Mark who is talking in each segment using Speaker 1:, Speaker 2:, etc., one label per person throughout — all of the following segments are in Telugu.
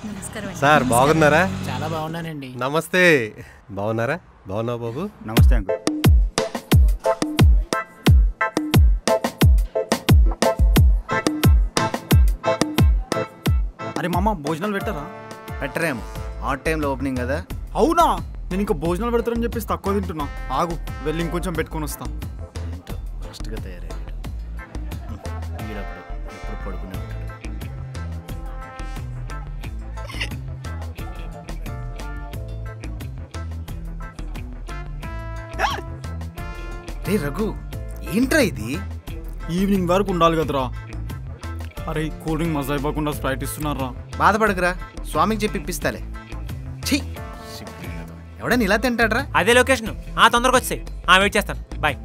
Speaker 1: నమస్కారం అండి
Speaker 2: సార్ బాగున్నారా
Speaker 3: చాలా బాగున్నానండి
Speaker 2: నమస్తే బాగున్నారా బాగున్నావు బాబు
Speaker 4: నమస్తే అంకుల్
Speaker 5: అరే మామ భోజనాలు పెట్టారా
Speaker 4: పెట్టరేమో ఆట్ టైంలో ఓపెనింగ్ కదా
Speaker 5: అవునా నేను ఇంకా భోజనాలు పెడతారని చెప్పేసి తక్కువ తింటున్నా ఆగు వెళ్ళి ఇంకొంచెం పెట్టుకొని వస్తా
Speaker 4: ఏంటో ఫాస్ట్గా తయారయ్యాడు వీడప్పుడు ఎప్పుడు పడుకునే ఉంటాడు రే రఘు ఏంట్రా ఇది
Speaker 5: ఈవినింగ్ వరకు ఉండాలి కదరా అరే కూల్ డ్రింక్ మజా ఇవ్వకుండా స్ప్రైట్ ఇస్తున్నారా
Speaker 4: బాధపడకురా స్వామికి చెప్పి ఇప్పిస్తాలే ఛీ ఎవడని ఇలా తింటాడ్రా
Speaker 3: అదే లొకేషన్ ఆ తొందరగా వచ్చాయి ఆ వెయిట్ చేస్తాను బాయ్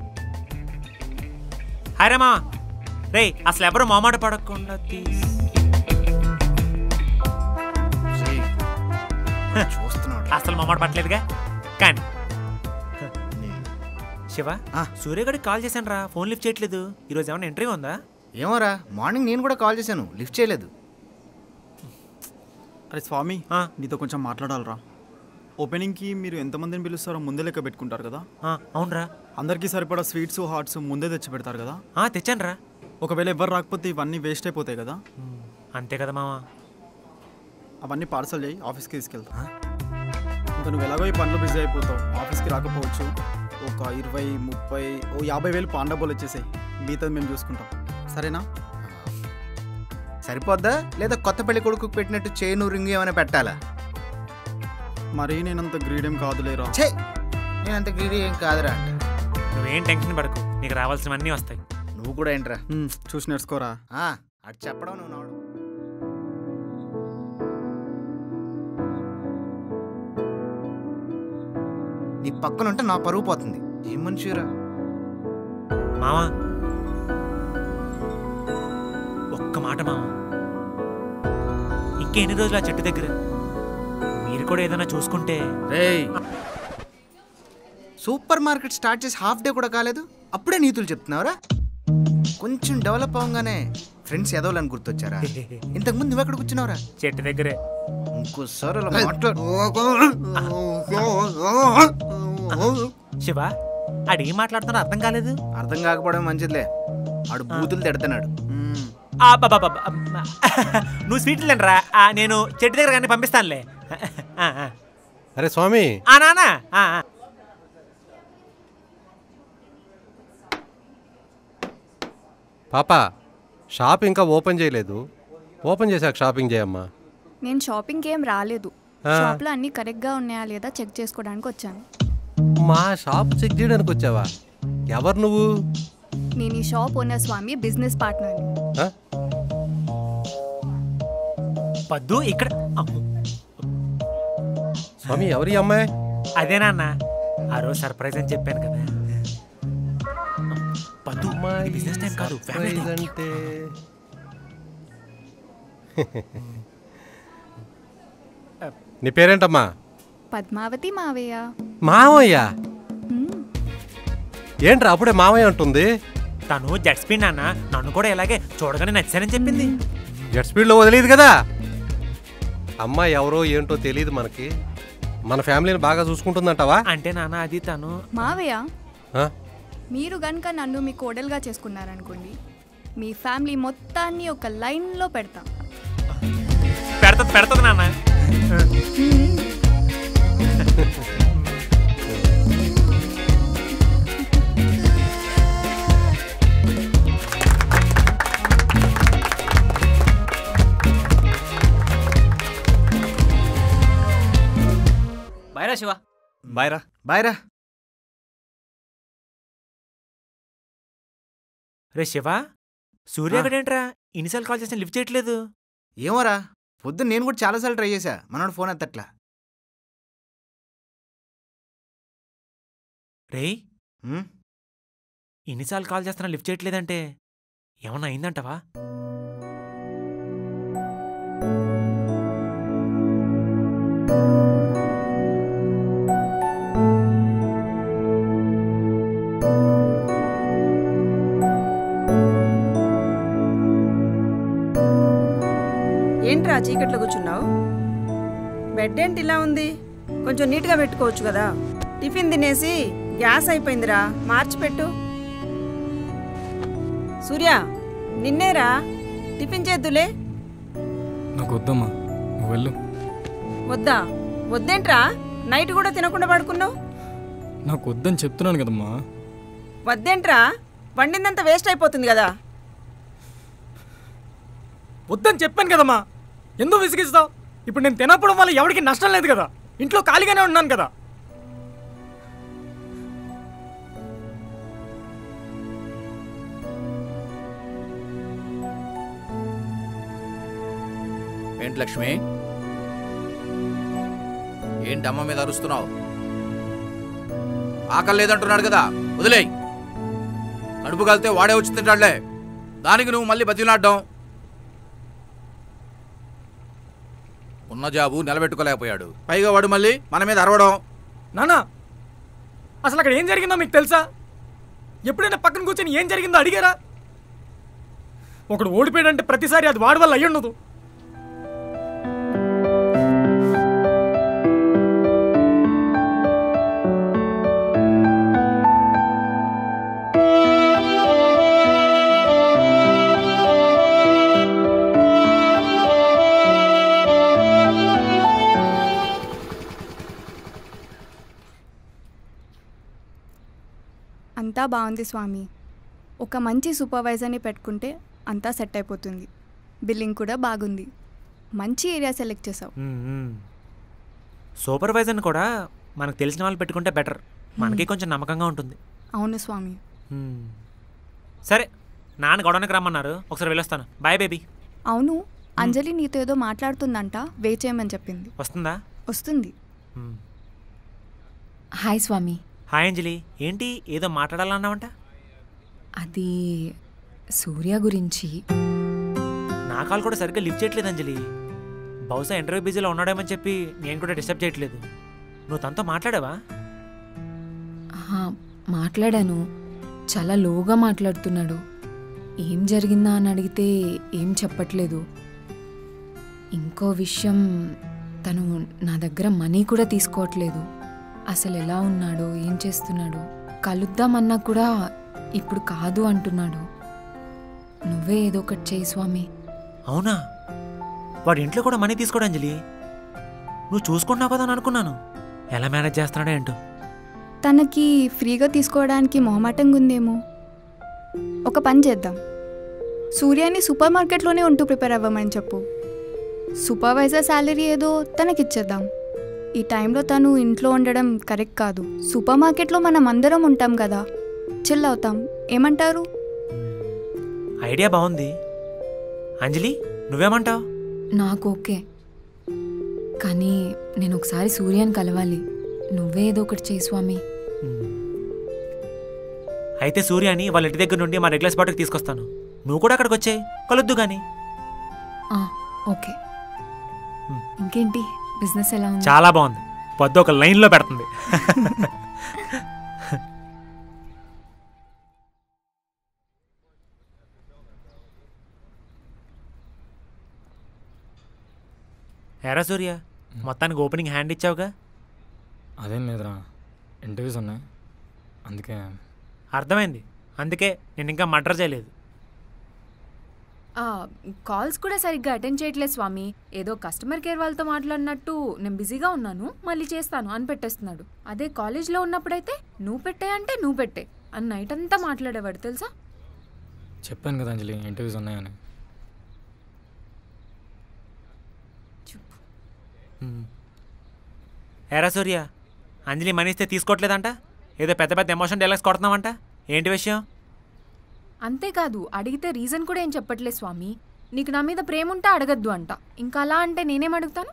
Speaker 3: హాయ్ రామా రే అసలు ఎవరు మామాట పడకుండా తీస్
Speaker 4: చూస్తున్నాడు
Speaker 3: అసలు మామాట పట్టలేదుగా కానీ శివ
Speaker 4: ఆ.
Speaker 3: సూర్యగడికి కాల్ చేశాను రా ఫోన్ లిఫ్ట్ చేయట్లేదు ఈరోజు ఏమైనా ఎంట్రీ ఉందా
Speaker 4: ఏమోరా మార్నింగ్ నేను కూడా కాల్ చేశాను లిఫ్ట్ చేయలేదు
Speaker 5: అరే స్వామి
Speaker 3: ఆ.
Speaker 5: నీతో కొంచెం మాట్లాడాలరా ఓపెనింగ్కి మీరు ఎంతమందిని పిలుస్తారో ముందే లెక్క పెట్టుకుంటారు కదా
Speaker 3: ఆ, అవునరా
Speaker 5: అందరికీ సరిపడా స్వీట్స్ హాట్స్ ముందే తెచ్చి పెడతారు కదా
Speaker 3: ఆ, తెచ్చాను రా
Speaker 5: ఒకవేళ ఎవరు రాకపోతే ఇవన్నీ వేస్ట్ అయిపోతాయి కదా
Speaker 3: అంతే కదా మామ
Speaker 5: అవన్నీ పార్సల్ చేయి ఆఫీస్కి తీసుకెళ్తా ఇంకా నువ్వు ఎలాగో ఈ పనులు బిజీ అయిపోతావు ఆఫీస్కి రాకపోవచ్చు ఒక ఇరవై ముప్పై ఓ యాభై వేలు పాండబోలు వచ్చేసాయి మిగతాది మేము చూసుకుంటాం సరేనా
Speaker 4: సరిపోద్దా లేదా కొత్త పెళ్లి కొడుకు పెట్టినట్టు చేను రింగు ఏమైనా పెట్టాలా
Speaker 5: మరీ నేనంత గ్రీడేం కాదులేరా
Speaker 4: ఛే నేనంత గ్రీడీ ఏం కాదురా అంట
Speaker 3: నువ్వేం టెన్షన్ పడకు నీకు రావాల్సినవన్నీ వస్తాయి
Speaker 4: నువ్వు కూడా ఏంట్రా
Speaker 5: మ్, చూసి నేర్చుకోరా
Speaker 4: ఆ, అటు చెప్పడం నువ్వు నవ్వడం నీ పక్కన ఉంటే నా పరుగు పోతుంది ఏం మనిషిరా
Speaker 3: మామా ఒక్క మాట మామ ఇంకా ఎన్ని రోజులు ఆ చెట్టు దగ్గర మీరు కూడా ఏదైనా చూసుకుంటే
Speaker 4: రేయ్ సూపర్ మార్కెట్ స్టార్ట్ చేసి హాఫ్ డే కూడా కాలేదు అప్పుడే నీతులు చెప్తున్నావురా కొంచెం డెవలప్ అవగానే ఫ్రెండ్స్ ఎదవాలని గుర్తొచ్చారా ఇంతకుముందు నువ్వు ఎక్కడ కూర్చున్నావురా
Speaker 3: చెట్టు దగ్గరే
Speaker 4: ఇంకోసారి అలా మాట్లాడు
Speaker 3: శివ ఆడేం మాట్లాడుతున్నా అర్థం కాలేదు
Speaker 4: అర్థం కాకపోవడం మంచిదిలే ఆడు బూతులు తిడుతున్నాడు
Speaker 5: మ్,
Speaker 3: ఆ, బా, బా, బా, బా, అమ్మా. నువ్వు స్వీట్లు తినరా ఆ, నేను చెట్టు దగ్గర కానీ పంపిస్తానులే ఆ, ఆ.
Speaker 2: అరే స్వామి
Speaker 3: ఆ నాన్న ఆ, ఆ.
Speaker 2: పాప షాప్ ఇంకా ఓపెన్ చేయలేదు ఓపెన్ చేశాక షాపింగ్ చేయమ్మా
Speaker 6: నేను షాపింగ్ ఏం రాలేదు
Speaker 2: ఆ.
Speaker 6: షాప్లో అన్ని కరెక్ట్గా ఉన్నాయా లేదా చెక్ చేసుకోవడానికి వచ్చాను
Speaker 2: మా షాప్ చెక్ చేయడానికి వచ్చావా ఎవరు నువ్వు
Speaker 6: నేను ఈ షాప్ ఓనర్ స్వామి బిజినెస్ పార్ట్నర్ని
Speaker 2: ఆ?
Speaker 3: పద్దు ఇక్కడ అమ్ము.
Speaker 2: స్వామి ఎవరి అమ్మాయి
Speaker 3: అదే నాన్న ఆ రోజు సర్ప్రైజ్ అని చెప్పాను కదా పద్దు ఇది బిజినెస్ టైం కాదు ఫ్యామిలీ టైం.
Speaker 2: అంటే నీ పేరేంటమ్మా
Speaker 6: పద్మావతి మావయ్య
Speaker 2: మావయ్య
Speaker 6: మ్మ్.
Speaker 2: ఏంట్రా అప్పుడే మావయ్య అంటుంది
Speaker 3: తను జెట్ స్పీడ్ నాన్న నన్ను కూడా ఇలాగే చూడగానే నచ్చానని చెప్పింది
Speaker 2: జెట్ స్పీడ్లో వదిలేదు కదా అమ్మాయి ఎవరో ఏంటో తెలియదు మనకి మన ఫ్యామిలీని బాగా చూసుకుంటుందంటావా
Speaker 3: అంటే నాన్న అది తను
Speaker 6: మావయ్య
Speaker 2: ఆ?
Speaker 6: మీరు గనుక నన్ను మీ కోడలుగా చేసుకున్నారనుకోండి మీ ఫ్యామిలీ మొత్తాన్ని ఒక లైన్లో పెడతా
Speaker 3: పెడతది పెడతది నాన్న
Speaker 7: బాయ్రా శివ
Speaker 4: బాయ్ రా బాయ్ రా
Speaker 3: రే శివ సూర్యగడేంట్రా ఇన్నిసార్లు కాల్ చేసిన లిఫ్ట్ చేయట్లేదు
Speaker 4: ఏమోరా పొద్దున్న నేను కూడా చాలాసార్లు ట్రై చేశా మనోడు ఫోన్ ఎత్తట్లా
Speaker 3: రేయ్
Speaker 4: ఉమ్,
Speaker 3: ఇన్నిసార్లు కాల్ చేస్తున్నా లిఫ్ట్ చేయట్లేదంటే ఏమన్నా అయిందంటవా
Speaker 1: ఏంట్రా చీకట్లో కూర్చున్నావు బెడ్ ఏంటి ఇలా ఉంది కొంచెం నీట్గా పెట్టుకోవచ్చు కదా టిఫిన్ తినేసి గ్యాస్ అయిపోయిందిరా మార్చి పెట్టు సూర్య నిన్నేరా టిఫిన్ చేద్దులే
Speaker 8: నాకు వద్దమ్మా నువ్వు వెళ్ళు
Speaker 1: వద్దా వద్దేంట్రా నైట్ కూడా తినకుండా పడుకున్నావు
Speaker 8: నాకు వద్దని చెప్తున్నాను కదమ్మా
Speaker 1: వద్దేంట్రా వండిందంతా వేస్ట్ అయిపోతుంది కదా
Speaker 5: వద్దని చెప్పాను కదమ్మా ఎందుకు విసిగిస్తావు ఇప్పుడు నేను తినప్పడం వల్ల ఎవరికి నష్టం లేదు కదా ఇంట్లో ఖాళీగానే ఉన్నాను కదా
Speaker 9: ఏంటి లక్ష్మి ఏంటి అమ్మ మీద అరుస్తున్నావు ఆకలి లేదంటున్నాడు కదా వదిలేయ్ కడుపు కలితే వాడే వచ్చి తింటాడులే దానికి నువ్వు మళ్ళీ బతిలాడ్డం ఉన్న జాబు నిలబెట్టుకోలేకపోయాడు పైగా వాడు మళ్ళీ మన మీద అరవడం
Speaker 5: నానా అసలు అక్కడ ఏం జరిగిందో మీకు తెలుసా ఎప్పుడైనా పక్కన కూర్చొని ఏం జరిగిందో అడిగారా ఒకడు ఓడిపోయాడంటే ప్రతిసారి అది వాడి వల్ల అయ్యుండదు
Speaker 6: అంతా బాగుంది స్వామి ఒక మంచి సూపర్వైజర్ని పెట్టుకుంటే అంతా సెట్ అయిపోతుంది బిల్లింగ్ కూడా బాగుంది మంచి ఏరియా సెలెక్ట్ చేసావు
Speaker 3: సూపర్వైజర్ని కూడా మనకు తెలిసిన వాళ్ళు పెట్టుకుంటే బెటర్ మనకి కొంచెం నమ్మకంగా ఉంటుంది
Speaker 6: అవును స్వామి
Speaker 3: మ్మ్. సరే నాన్న గొడవనికి రమ్మన్నారు ఒకసారి వెళ్ళొస్తాను బాయ్ బేబీ
Speaker 6: అవును అంజలి నీతో ఏదో మాట్లాడుతుందంట వే చేయమని చెప్పింది
Speaker 3: వస్తుందా
Speaker 6: వస్తుంది
Speaker 3: మ్మ్.
Speaker 10: హాయ్ స్వామి
Speaker 3: హాయ్ అంజలి ఏంటి ఏదో మాట్లాడాలన్నావంట
Speaker 10: అది సూర్య గురించి
Speaker 3: నా కాల్ కూడా సరిగ్గా లిఫ్ట్ చేయట్లేదు అంజలి బహుశా ఇంటర్వ్యూ బిజీలో ఉన్నాడేమని చెప్పి నేను కూడా డిస్టర్బ్ చేయట్లేదు నువ్వు తనతో మాట్లాడావా
Speaker 10: ఆహా, మాట్లాడాను చాలా లోగా మాట్లాడుతున్నాడు ఏం జరిగిందా అని అడిగితే ఏం చెప్పట్లేదు ఇంకో విషయం తను నా దగ్గర మనీ కూడా తీసుకోవట్లేదు అసలు ఎలా ఉన్నాడో ఏం చేస్తున్నాడో కలుద్దామన్నా కూడా ఇప్పుడు కాదు అంటున్నాడు నువ్వే ఏదో ఒకటి చేయి స్వామి
Speaker 3: అవునా వాడి ఇంట్లో కూడా మనీ తీసుకోడు అంజలి నువ్వు చూసుకుంటున్నావు కదా అని అనుకున్నాను ఎలా మేనేజ్ చేస్తున్నాడో ఏంటో
Speaker 6: తనకి ఫ్రీగా తీసుకోవడానికి మొహమాటంగా ఉందేమో ఒక పని చేద్దాం సూర్యాని సూపర్ మార్కెట్లోనే ఉంటూ ప్రిపేర్ అవ్వమని చెప్పు సూపర్వైజర్ శాలరీ ఏదో తనకిచ్చేద్దాం ఈ టైంలో తను ఇంట్లో ఉండడం కరెక్ట్ కాదు సూపర్ మార్కెట్లో మనం అందరం ఉంటాం కదా చిల్ అవుతాం ఏమంటారు
Speaker 3: ఐడియా బాగుంది అంజలి నువ్వేమంటావు
Speaker 10: నాకు ఓకే కానీ నేను ఒకసారి సూర్యాని కలవాలి నువ్వే ఏదో ఒకటి చేయి స్వామి
Speaker 3: అయితే సూర్యాని వాళ్ళ ఇంటి దగ్గర నుండి మా రెగ్యులర్ స్పాట్కి తీసుకొస్తాను నువ్వు కూడా అక్కడికి వచ్చే కలొద్దు కానీ
Speaker 10: ఆ, ఓకే ఇంకేంటి బిజినెస్ ఎలా ఉంది
Speaker 3: చాలా బాగుంది పొద్దు ఒక లైన్లో పెడుతుంది ఎరా సూర్య మొత్తానికి ఓపెనింగ్ హ్యాండ్ ఇచ్చావుగా
Speaker 8: అదేం లేదురా ఇంటర్వ్యూస్ ఉన్నాయి అందుకే
Speaker 10: అర్థమైంది అందుకే నేను ఇంకా మర్డర్ చేయలేదు
Speaker 11: కాల్స్ కూడా సరిగ్గా అటెండ్ చేయట్లేదు స్వామి ఏదో కస్టమర్ కేర్ వాళ్ళతో మాట్లాడినట్టు నేను బిజీగా ఉన్నాను మళ్ళీ చేస్తాను అని పెట్టేస్తున్నాడు అదే కాలేజ్లో ఉన్నప్పుడైతే నువ్వు పెట్టే అంటే నువ్వు పెట్టే అని నైట్ అంతా మాట్లాడేవాడు తెలుసా
Speaker 8: చెప్పాను కదా అంజలి ఇంటర్వ్యూస్ ఉన్నాయని
Speaker 10: ఎరా సూర్య అంజలి మనీ ఇస్తే తీసుకోవట్లేదంట ఏదో పెద్ద పెద్ద ఎమోషన్ డైలాగ్స్ కొడుతున్నావంట ఏంటి విషయం
Speaker 11: అంతేకాదు అడిగితే రీజన్ కూడా ఏం చెప్పట్లేదు స్వామి నీకు నా మీద ప్రేమ ఉంటే అడగద్దు అంట ఇంకా అలా అంటే నేనేం అడుగుతాను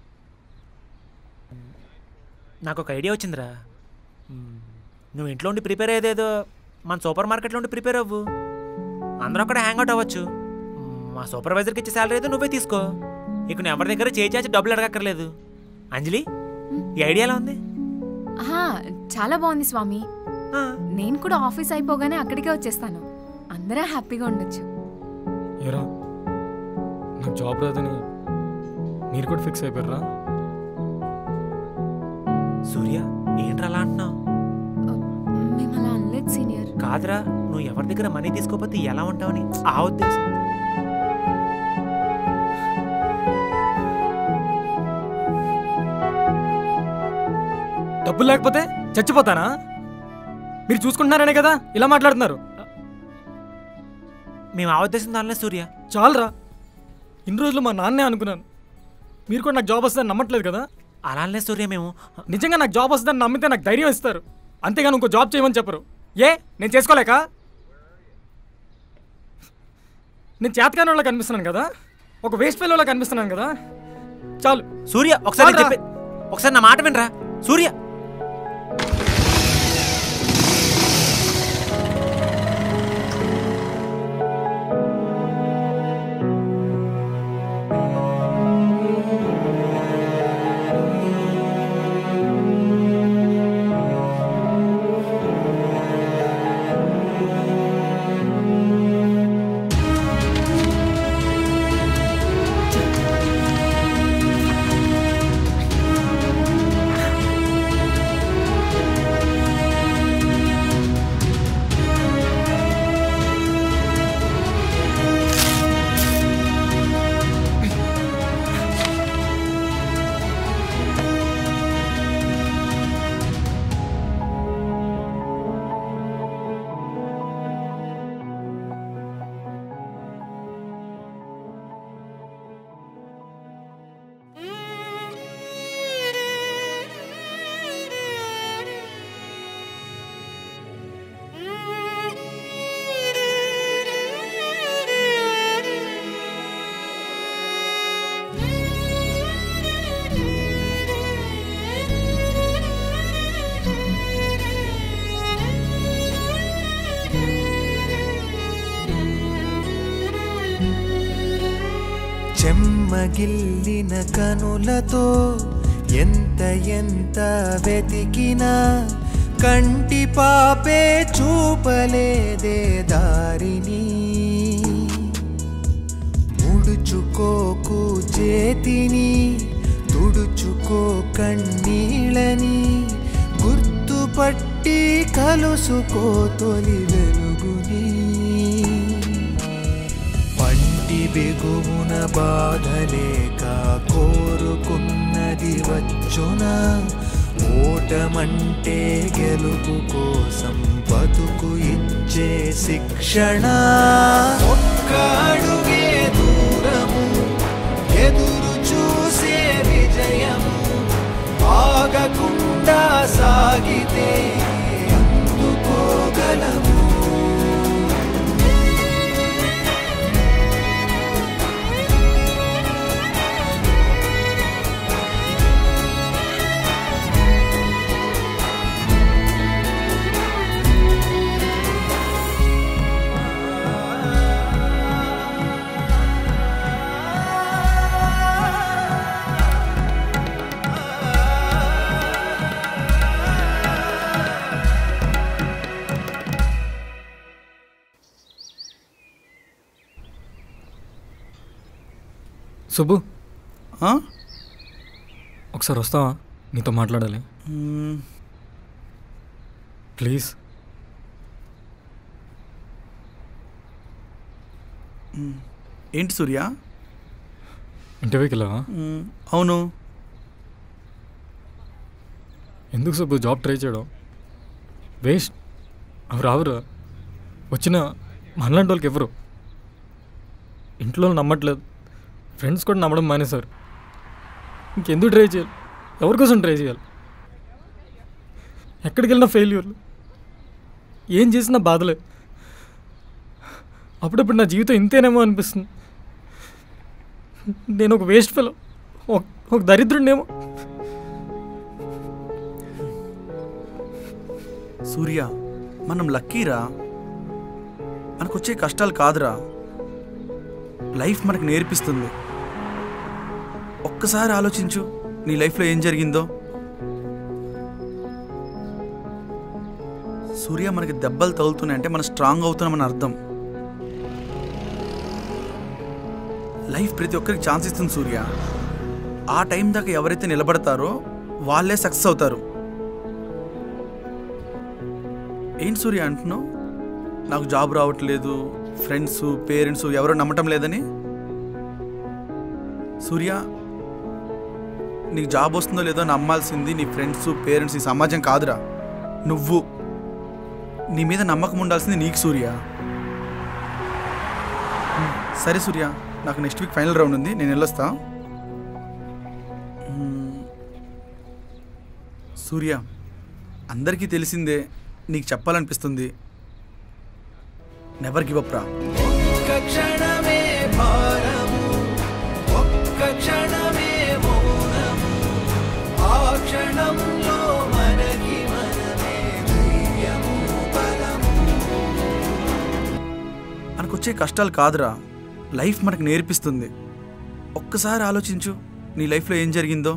Speaker 10: నాకు ఒక ఐడియా వచ్చిందిరా మ్మ్. నువ్వు ఇంట్లో ఉండి ప్రిపేర్ అయ్యేదేదో మన సూపర్ మార్కెట్లో ఉండి ప్రిపేర్ అవ్వు అందరూ అక్కడ హ్యాంగ్ అవుట్ అవ్వచ్చు మ్మ్, మా సూపర్వైజర్కి ఇచ్చే శాలరీ ఏదో నువ్వే తీసుకో ఇక నువ్వు ఎవరి దగ్గర చేయి చాచి డబ్బులు అడగక్కర్లేదు అంజలి ఈ ఐడియా ఎలా ఉంది
Speaker 11: ఆహా చాలా బాగుంది స్వామి నేను కూడా ఆఫీస్ అయిపోగానే అక్కడికే వచ్చేస్తాను అందరూ హ్యాపీగా ఉండొచ్చు
Speaker 8: ఏరా నాకు జాబ్ రాదని మీరు కూడా ఫిక్స్ అయిపోయారా
Speaker 10: సూర్య ఏంట్రా అలా అంటున్నావు
Speaker 11: మేము అలా అనలేదు సీనియర్
Speaker 10: కాదురా నువ్వు ఎవరి దగ్గర మనీ తీసుకోకపోతే ఎలా ఉంటావని ఆ ఉద్దేశం
Speaker 8: డబ్బులు లేకపోతే చచ్చిపోతానా మీరు చూసుకుంటున్నారనే కదా ఇలా మాట్లాడుతున్నారు
Speaker 10: మేము ఆ ఉద్దేశం దానిలే సూర్య
Speaker 8: చాలరా ఇన్ని రోజులు మా నాన్నే అనుకున్నాను మీరు కూడా నాకు జాబ్ వస్తుందని నమ్మట్లేదు కదా
Speaker 10: అలానే సూర్య మేము
Speaker 8: నిజంగా నాకు జాబ్ వస్తుందని నమ్మితే నాకు ధైర్యం ఇస్తారు అంతేగాని ఇంకో జాబ్ చేయమని చెప్పరు ఏ నేను చేసుకోలేక నేను చేతకాని వాళ్ళకి కనిపిస్తున్నాను కదా ఒక వేస్ట్ ఫెయిల్ కనిపిస్తున్నాను కదా చాలు
Speaker 10: సూర్య ఒకసారి
Speaker 8: చాలురా.
Speaker 10: చెప్పే ఒకసారి నా మాట వినరా సూర్య
Speaker 12: చెమ్మగిల్లిన కనులతో ఎంత ఎంత వెతికినా కంటి పాపే చూపలేదే దారిని ముడుచుకోకు చేతిని తుడుచుకో కన్నీళ్ళని గుర్తుపట్టి కలుసుకో తొలి వెలుగుని పంటి బిగుమున బాధలేక కోరుకున్నది వచ్చున ఓటమంటే గెలుపు కోసం బతుకు ఇచ్చే శిక్షణ ఒక్క అడుగే దూరము ఎదురు చూసే విజయము ఆగకుండా సాగితే అందుకోగలము
Speaker 8: సుబ్బు ఒకసారి వస్తావా నీతో మాట్లాడాలి ప్లీజ్
Speaker 5: ఏంటి సూర్య
Speaker 8: ఇంటర్వ్యూకి వెళ్ళావా
Speaker 5: మ్మ్, అవును
Speaker 8: ఎందుకు సుబ్బు జాబ్ ట్రై చేయడం వేస్ట్ అవి రావురా వచ్చిన మనలాంటి వాళ్ళకి ఎవరు ఇంట్లో వాళ్ళు నమ్మట్లేదు ఫ్రెండ్స్ కూడా నమ్మడం మానేశారు ఇంకెందుకు ట్రై చేయాలి ఎవరి కోసం ట్రై చేయాలి ఎక్కడికి వెళ్ళినా ఫెయిల్యూర్లు ఏం చేసినా బాధలే అప్పుడప్పుడు నా జీవితం ఇంతేనేమో అనిపిస్తుంది నేను ఒక వేస్ట్ ఫెలో ఒక దరిద్రుడినేమో
Speaker 5: సూర్య మనం లక్కీరా మనకు వచ్చే కష్టాలు కాదురా లైఫ్ మనకు నేర్పిస్తుంది ఒక్కసారి ఆలోచించు నీ లైఫ్లో ఏం జరిగిందో సూర్య మనకి దెబ్బలు తగులుతున్నాయంటే మనం స్ట్రాంగ్ అవుతున్నామని అర్థం లైఫ్ ప్రతి ఒక్కరికి ఛాన్స్ ఇస్తుంది సూర్య ఆ టైం దాకా ఎవరైతే నిలబడతారో వాళ్ళే సక్సెస్ అవుతారు
Speaker 4: ఏంటి సూర్య అంటున్నావు నాకు జాబ్ రావట్లేదు ఫ్రెండ్స్ పేరెంట్స్ ఎవరు నమ్మటం లేదని సూర్య నీకు జాబ్ వస్తుందో లేదో నమ్మాల్సింది నీ ఫ్రెండ్స్ పేరెంట్స్ ఈ సమాజం కాదురా నువ్వు నీ మీద నమ్మకం ఉండాల్సింది నీకు సూర్య సరే సూర్య నాకు నెక్స్ట్ వీక్ ఫైనల్ రౌండ్ ఉంది నేను వెళ్ళొస్తా మ్మ్. సూర్య అందరికీ తెలిసిందే నీకు చెప్పాలనిపిస్తుంది నెవర్ గివ్ అప్ రా
Speaker 12: ఒక్క క్షణమే భారము ఒక్క క్షణమే మౌనము ఆ క్షణంలో మనకి మనమే ధైర్యము బలము
Speaker 4: మనకొచ్చే కష్టాలు కాదురా లైఫ్ మనకు నేర్పిస్తుంది ఒక్కసారి ఆలోచించు నీ లైఫ్లో ఏం జరిగిందో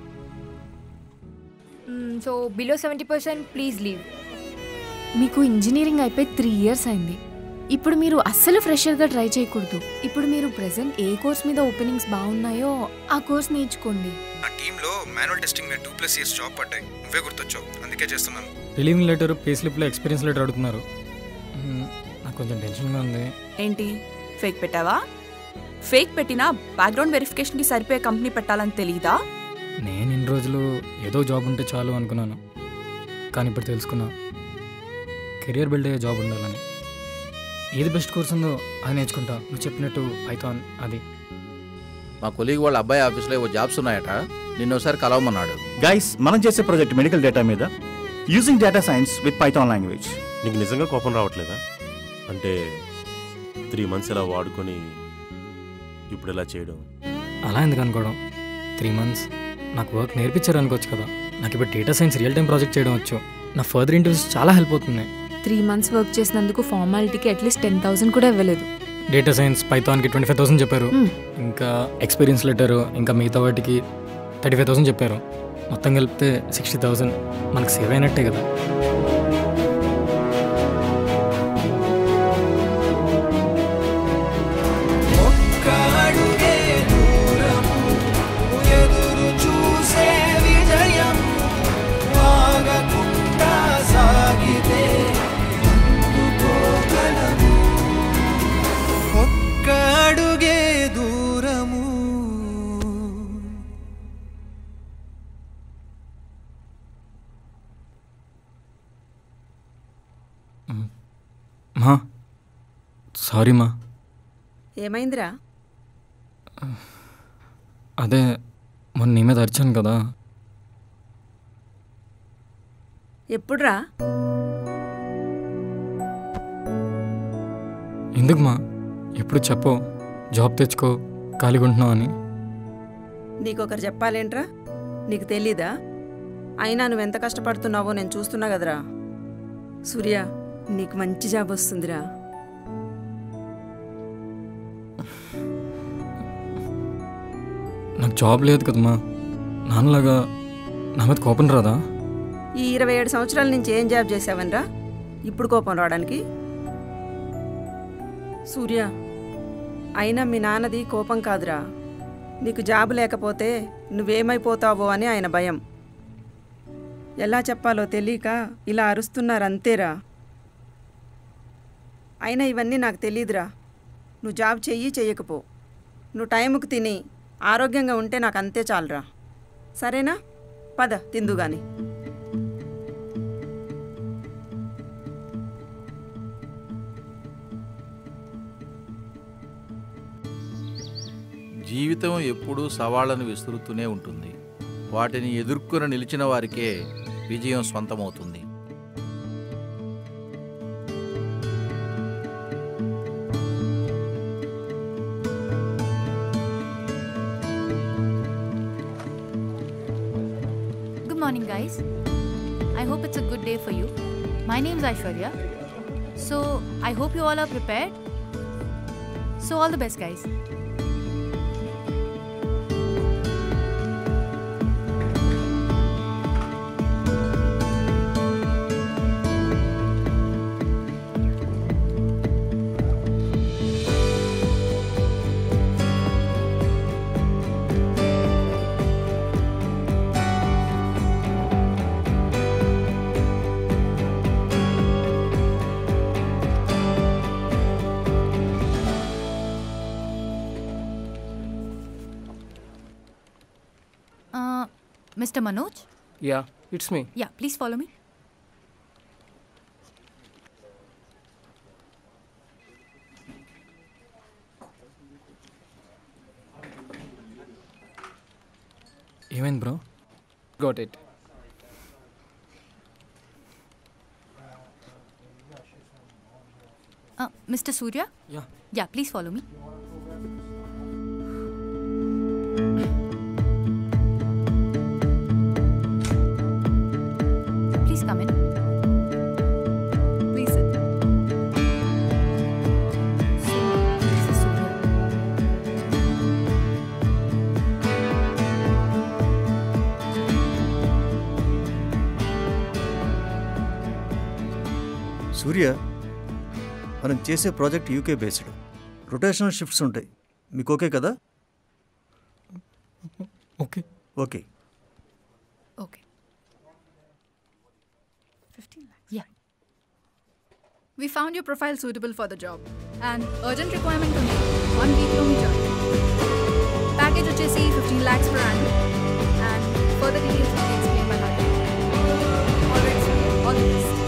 Speaker 13: so below seventy percent please leave
Speaker 11: మీకు ఇంజనీరింగ్ అయిపోయి త్రీ ఇయర్స్ అయింది ఇప్పుడు మీరు అస్సలు ఫ్రెషర్గా ట్రై చేయకూడదు ఇప్పుడు మీరు ప్రెసెంట్ ఏ కోర్స్ మీద ఓపెనింగ్స్ బాగున్నాయో ఆ కోర్స్ నేర్చుకోండి
Speaker 4: నా టీంలో మాన్యువల్ టెస్టింగ్ మీద టూ ప్లస్ ఇయర్స్ జాబ్ పడ్డాయి నువ్వే గుర్తొచ్చావు అందుకే చేస్తున్నాను
Speaker 8: రిలీవింగ్ లెటర్ పే స్లిప్లో ఎక్స్పీరియన్స్ లెటర్ అడుగుతున్నారు మ్మ్, నాకు కొంచెం టెన్షన్గా ఉంది
Speaker 14: ఏంటి ఫేక్ పెట్టావా ఫేక్ పెట్టినా బ్యాక్గ్రౌండ్ వెరిఫికేషన్కి సరిపోయే కంపెనీ పెట్టాలని తెలియదా
Speaker 8: నేను ఇన్ని రోజులు ఏదో జాబ్ ఉంటే చాలు అనుకున్నాను కానీ ఇప్పుడు తెలుసుకున్నా కెరియర్ బిల్డ్ అయ్యే జాబ్ ఉండాలని ఏది బెస్ట్ కోర్స్ ఉందో అది నేర్చుకుంటా నువ్వు చెప్పినట్టు పైథాన్ అది
Speaker 9: మా కొలీగ్ వాళ్ళ అబ్బాయి ఆఫీస్లో ఏవో జాబ్స్ ఉన్నాయట నిన్న ఒకసారి కలవమన్నాడు
Speaker 15: గైస్ మనం చేసే ప్రాజెక్ట్ మెడికల్ డేటా మీద using data science with Python language
Speaker 16: నీకు నిజంగా కోపం రావట్లేదా అంటే త్రీ మంత్స్ ఇలా వాడుకొని ఇప్పుడు ఇలా చేయడం
Speaker 8: అలా ఎందుకు అనుకోవడం త్రీ మంత్స్ నాకు వర్క్ నేర్పించారు అనుకోవచ్చు కదా నాకు ఇప్పుడు data science real time project చేయడం వచ్చు నా ఫర్దర్ ఇంటర్వ్యూస్ చాలా హెల్ప్ అవుతుంది
Speaker 11: త్రీ మంత్స్ వర్క్ చేసినందుకు ఫార్మాలిటీకి అట్లీస్ట్ టెన్ థౌసండ్ కూడా ఇవ్వలేదు
Speaker 8: డేటా సైన్స్ పైథాన్కి ట్వంటీ ఫైవ్ థౌసండ్ చెప్పారు ఇంకా ఎక్స్పీరియన్స్ లెటర్ ఇంకా మిగతా వాటికి థర్టీ ఫైవ్ థౌసండ్ చెప్పారు మొత్తం కలిపితే సిక్స్టీ థౌసండ్ మనకు సేవ్ అయినట్టే కదా
Speaker 12: ఒక్క అడుగే దూరము ఎదురు చూసే విజయం ఆగకుండా సాగితే అందుకోగలము ఒక్క అడుగే దూరము
Speaker 8: మా సారీ మా
Speaker 1: ఏమైందిరా
Speaker 8: అదే మొన్న నీ మీద అరిచాను కదా
Speaker 1: ఎప్పుడురా
Speaker 8: ఎందుకు మా ఎప్పుడు చెప్పో జాబ్ తెచ్చుకో ఖాళీగా ఉంటున్నావు అని
Speaker 1: నీకొకరు చెప్పాలేంట్రా నీకు తెలీదా అయినా నువ్వెంత కష్టపడుతున్నావో నేను చూస్తున్నా కదరా సూర్య నీకు మంచి జాబ్ వస్తుందిరా
Speaker 8: నాకు జాబ్ లేదు కదమ్మా నాన్నలాగా నా మీద కోపం రాదా
Speaker 1: ఈ ఇరవై ఏడు సంవత్సరాల నుంచి ఏం జాబ్ చేసావనరా ఇప్పుడు కోపం రావడానికి సూర్య అయినా మీ నాన్నది కోపం కాదురా నీకు జాబ్ లేకపోతే నువ్వేమైపోతావో అని ఆయన భయం ఎలా చెప్పాలో తెలియక ఇలా అరుస్తున్నారు అంతేరా అయినా ఇవన్నీ నాకు తెలియదురా నువ్వు జాబ్ చెయ్యి చెయ్యకపో నువ్వు టైంకి తిని ఆరోగ్యంగా ఉంటే నాకు అంతే చాలురా సరేనా పద తిందు గాని
Speaker 9: జీవితం ఎప్పుడూ సవాళ్లను విసురుతూనే ఉంటుంది వాటిని ఎదుర్కొని నిలిచిన వారికే విజయం సొంతమవుతుంది
Speaker 17: Good morning, guys. I hope it's a good day for you. My name's Aishwarya. So, I hope you all are prepared. So, all the best, guys. Mister Manoj
Speaker 18: yeah it's me
Speaker 17: yeah please follow me
Speaker 8: ఏమైంది bro
Speaker 18: got it
Speaker 17: mister Surya
Speaker 8: Yeah.
Speaker 17: Yeah please follow me please come in please
Speaker 19: Surya మనం చేసే project UK based rotational shifts ఉంటాయి మీకు ఓకే కదా
Speaker 8: okay
Speaker 19: okay
Speaker 17: okay Yeah.
Speaker 20: We found your profile suitable for the job. And urgent requirement ఉంది వన్ వీక్లో మీ జాయిన్ ప్యాకేజ్ వచ్చేసి fifteen lakhs per annum and further details will be explained by her. All right, sir. All the best.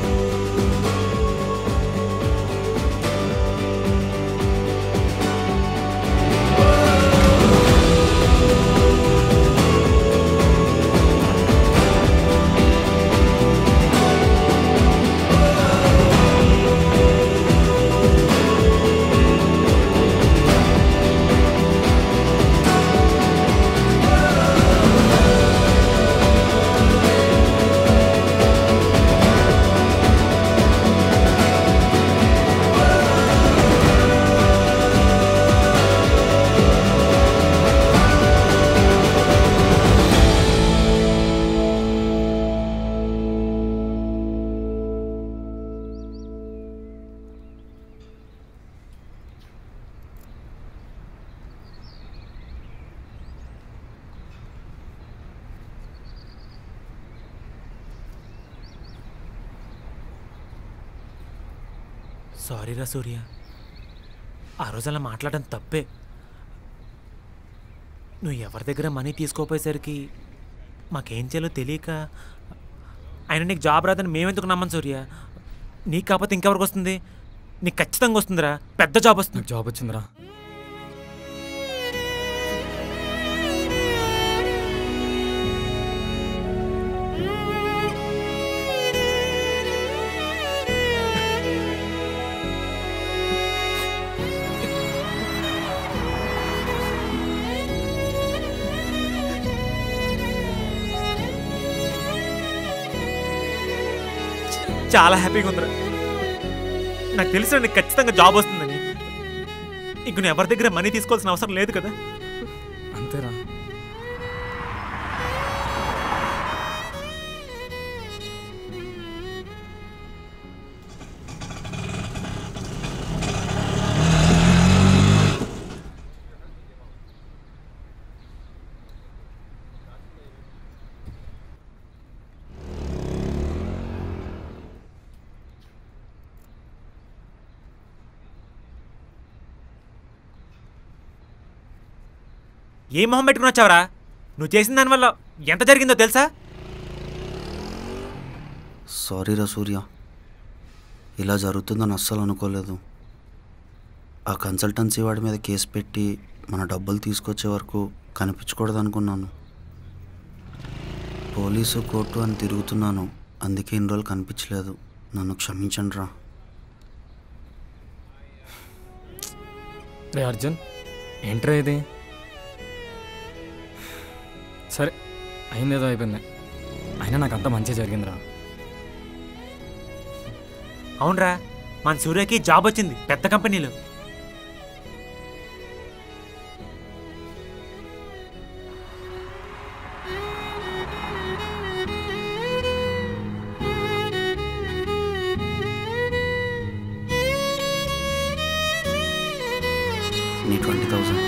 Speaker 3: సారీరా సూర్య ఆ రోజు అలా మాట్లాడడం తప్పే నువ్వు ఎవరి దగ్గర మనీ తీసుకోపోయేసరికి మాకేం చేయాలో తెలియక ఆయన నీకు జాబ్ రాదని మేమెందుకు నమ్మం సూర్య నీకు కాకపోతే ఇంకెవరికి వస్తుంది నీకు ఖచ్చితంగా వస్తుందిరా పెద్ద జాబ్ వస్తుంది
Speaker 8: జాబ్ వచ్చిందిరా
Speaker 3: చాలా హ్యాపీగా ఉందిరా నాకు తెలుసు నీకు ఖచ్చితంగా జాబ్ వస్తుందని ఇంక నువ్వు ఎవరి దగ్గర మనీ తీసుకోవాల్సిన అవసరం లేదు కదా
Speaker 8: అంతేరా
Speaker 3: ఏ మొహం పెట్టుకుని వచ్చావరా నువ్వు చేసిన దానివల్ల ఎంత జరిగిందో తెలుసా
Speaker 19: సారీరా సూర్య ఇలా జరుగుతుందని అస్సలు అనుకోలేదు ఆ కన్సల్టెన్సీ వాడి మీద కేసు పెట్టి మన డబ్బులు తీసుకొచ్చే వరకు కనిపించకూడదు అనుకున్నాను పోలీసు కోర్టు అని తిరుగుతున్నాను అందుకే ఇన్ని రోజులు కనిపించలేదు నన్ను క్షమించండి రా
Speaker 8: రే అర్జున్ ఏంట్రా ఇది సరే అయిందేదో అయిపోయింది అయినా నాకు అంత మంచి జరిగిందిరా
Speaker 3: అవునరా మన సూర్యకి జాబ్ వచ్చింది పెద్ద కంపెనీలో
Speaker 19: నీ ట్వంటీ థౌజండ్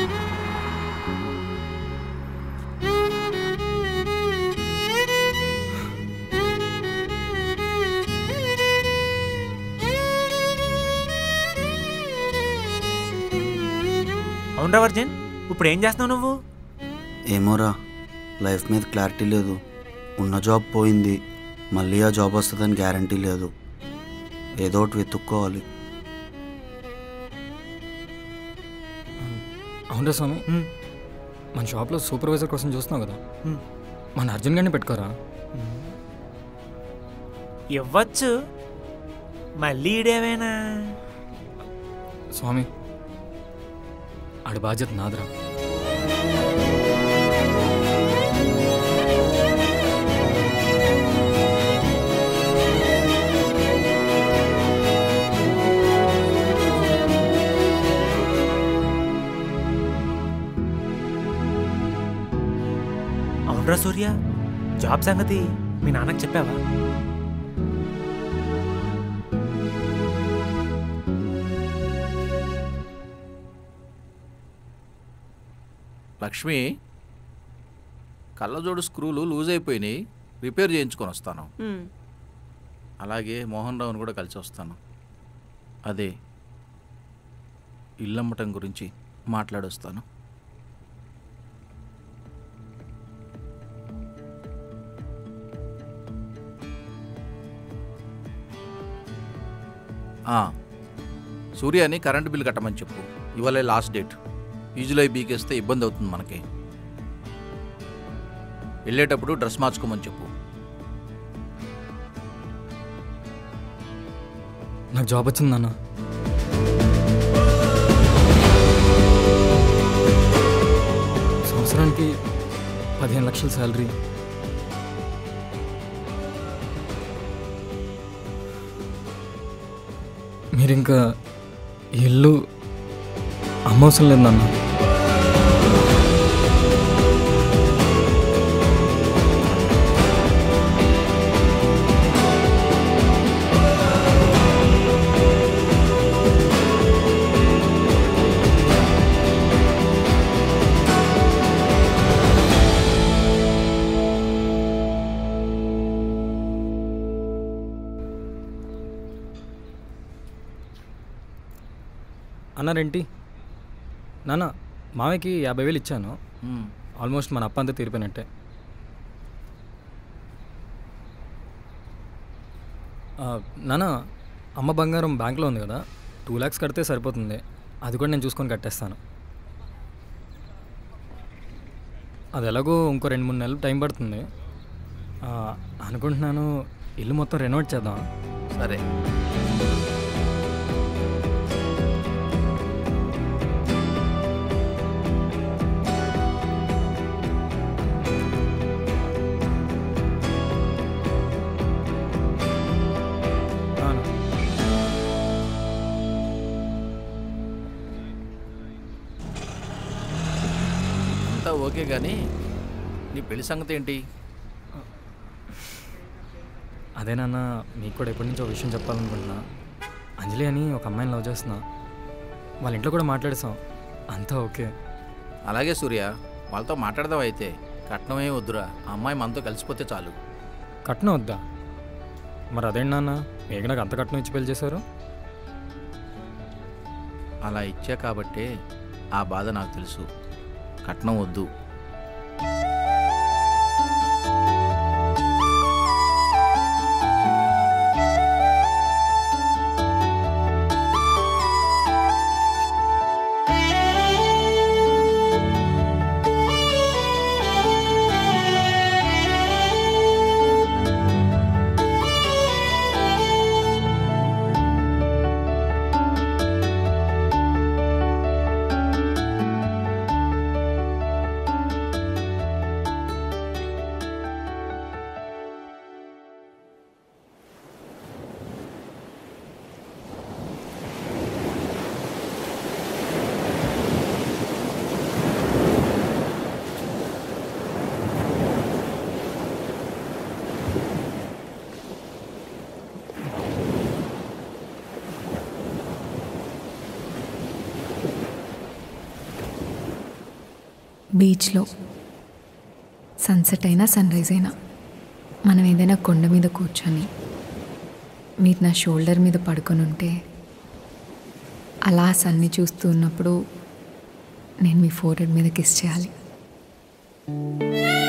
Speaker 3: అవునరా వర్జన్ ఇప్పుడు ఏం చేస్తున్నావు నువ్వు
Speaker 19: ఏమోరా లైఫ్ మీద క్లారిటీ లేదు ఉన్న జాబ్ పోయింది మళ్ళీ ఆ జాబ్ వస్తుందని గ్యారంటీ లేదు ఏదో ఒకటి వెతుక్కోవాలి
Speaker 8: అవునా స్వామి మన షాప్లో సూపర్వైజర్ కోసం చూస్తున్నావు కదా మన అర్జున్ గారిని పెట్టుకోరా
Speaker 10: ఇవ్వచ్చు మళ్ళీ ఈడేమైనా
Speaker 8: స్వామి ఆడి బాధ్యత నాదిరా
Speaker 10: అవునరా సూర్య జాబ్ సంగతి మీ నాన్నకు చెప్పావా
Speaker 9: లక్ష్మి కళ్ళజోడు స్క్రూలు లూజ్ అయిపోయినాయి రిపేర్ చేయించుకొని వస్తాను
Speaker 1: ఉమ్.
Speaker 9: అలాగే మోహన్ రావుని కూడా కలిసి వస్తాను అదే ఇల్లమ్మటం గురించి మాట్లాడొస్తాను ఆ, సూర్యాని కరెంటు బిల్ కట్టమని చెప్పు ఇవాళే లాస్ట్ డేట్ ఫీజులో బీకేస్తే ఇబ్బంది అవుతుంది మనకి వెళ్ళేటప్పుడు డ్రెస్ మార్చుకోమని చెప్పు
Speaker 8: నాకు జాబ్ వచ్చింది నాన్న సంవత్సరానికి పదిహేను లక్షల శాలరీ మీరు ఇంకా ఈ ఇల్లు అమ్మవసరం లేదు నాన్న అన్నారేంటి నాన్న మామయ్యకి యాభై వేలు ఇచ్చాను
Speaker 9: మ్మ్.
Speaker 8: ఆల్మోస్ట్ మన అప్ప అంతా తీరిపోయినట్టే ఆ, నాన్న అమ్మ బంగారం బ్యాంక్లో ఉంది కదా టూ ల్యాక్స్ కడితే సరిపోతుంది అది కూడా నేను చూసుకొని కట్టేస్తాను అది ఎలాగో ఇంకో రెండు మూడు నెలలు టైం పడుతుంది ఆ, అనుకుంటున్నాను ఇల్లు మొత్తం రెనోవేట్ చేద్దాం
Speaker 9: సరే అంతా ఓకే కానీ నీ పెళ్లి సంగతి ఏంటి
Speaker 8: అదే నాన్న మీకు కూడా ఎప్పటి నుంచో ఒక విషయం చెప్పాలనుకుంటున్నా అంజలి అని ఒక అమ్మాయిని లవ్ చేస్తున్నా వాళ్ళ ఇంట్లో కూడా మాట్లాడేసాం అంతా ఓకే
Speaker 9: అలాగే సూర్య వాళ్ళతో మాట్లాడదాం అయితే కట్నమే వద్దురా ఆ అమ్మాయి మనతో కలిసిపోతే చాలు
Speaker 8: కట్నం వద్దా మరి అదేంటి నాన్న మీకు నాకు అంత కట్నం ఇచ్చి పెళ్లి చేశారు
Speaker 9: అలా ఇచ్చా కాబట్టే ఆ బాధ నాకు తెలుసు కట్నం వద్దు
Speaker 11: బీచ్లో సన్సెట్ అయినా సన్ రైజ్ అయినా మనం ఏదైనా కొండ మీద కూర్చొని మీరు నా షోల్డర్ మీద పడుకొని ఉంటే అలా సన్ని చూస్తూ ఉన్నప్పుడు నేను మీ ఫోరెడ్ మీద కిస్ చేయాలి